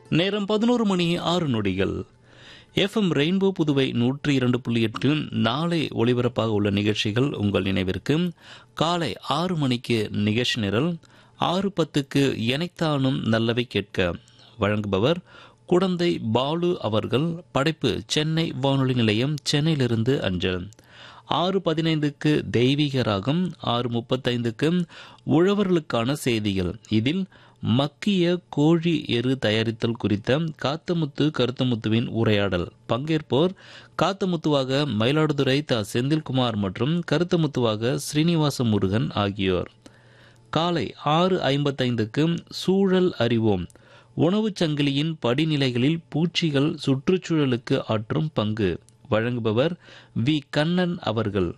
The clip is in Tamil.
நேரம் பதினோரு மணி ஆறு நொடிகள் எஃப்எம் ரெயின்போ புதுவை நூற்றி இரண்டு புள்ளி எட்டு நாளை ஒளிபரப்பாக உள்ள நிகழ்ச்சிகள் உங்கள் நினைவிற்கு காலை ஆறு மணிக்கு நிகழ்ச்சி நிரல் ஆறு பத்துக்கு எனைத்தானும் நல்லவை கேட்க வழங்குபவர் குடந்தை பாலு அவர்கள் படைப்பு சென்னை வானொலி நிலையம் சென்னையிலிருந்து அஞ்சல் ஆறு பதினைந்துக்கு தெய்வீக ராகம் ஆறு முப்பத்தைந்துக்கு உழவர்களுக்கான செய்திகள் இதில் மக்கிய கோழி எரு தயாரித்தல் குறித்த காத்தமுத்து கருத்தமுத்துவின் உரையாடல் பங்கேற்போர் காத்தமுத்துவாக மயிலாடுதுறை த செந்தில்குமார் மற்றும் கருத்தமுத்துவாக ஸ்ரீனிவாச முருகன் ஆகியோர் காலை ஆறு ஐம்பத்தைந்துக்கு சூழல் அறிவோம் உணவுச் சங்கிலியின் படிநிலைகளில் பூச்சிகள் சுற்றுச்சூழலுக்கு ஆற்றும் பங்கு வழங்குபவர் வி கண்ணன் அவர்கள்